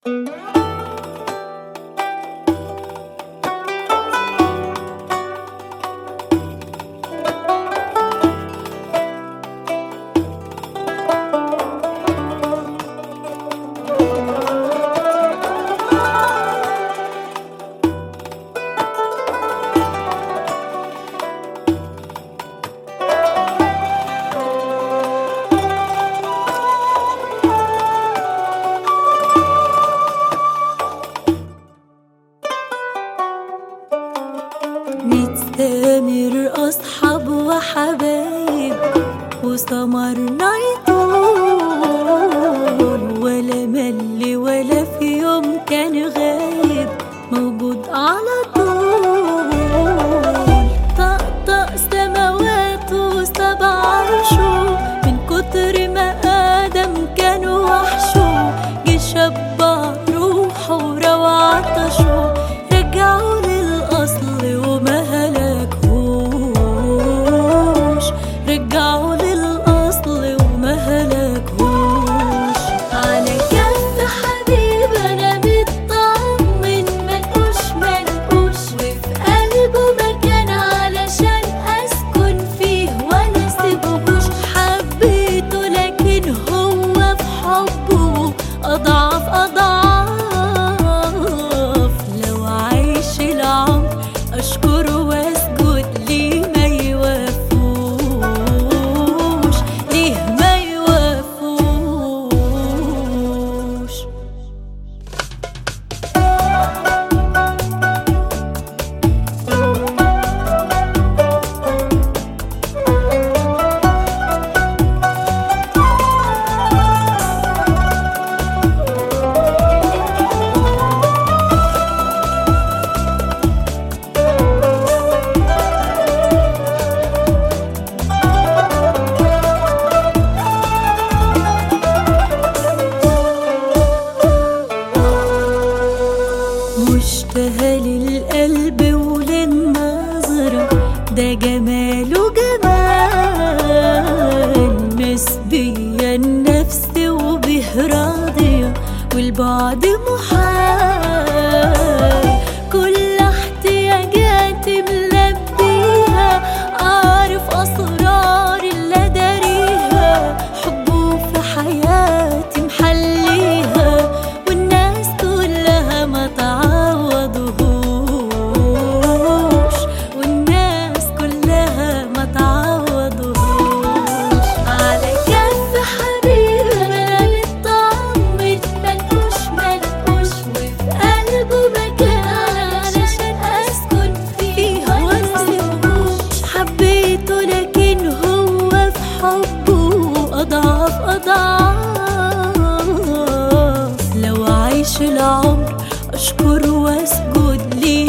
نتسامر أصحاب وحبايب وسمرنا يطول ولا مل ولا في يوم كان غايب موجود على طول طقطق سماوات وسبع عرشه من كتر ما آدم كان وحشه جه شبع روحه وروى عطشه رجعوا للأصل وما هلكهوش رجعوا للأصل وما هلكهوش على كف حبيب أنا مطمن منقوش منقوش وفي قلبه مكان علشان أسكن فيه ولا سيبهوش حبيته لكن هو في حبه أضعف أضعاف لو عايش العمر أشكره وأسجد ليه ما يوافوش ليه ما يوافوش مشتهى للقلب وللنظرة ده جماله جمال مسبية النفس وبه راضية والبعد محال كل احتياجاتي ملبيها عارف أسرار اللي داريها حبه في حياتي محليها والناس كلها ما تعوضهوش والناس كلها ما تعوضهوش على كف حبيب انا مطمن منقوش منقوش وفي قلبه مكان علشان اسكن فيه واسيبهوش حبيته لكن هو في حبه اضعف اضعاف لو عايش العمر اشكر واسجد ليه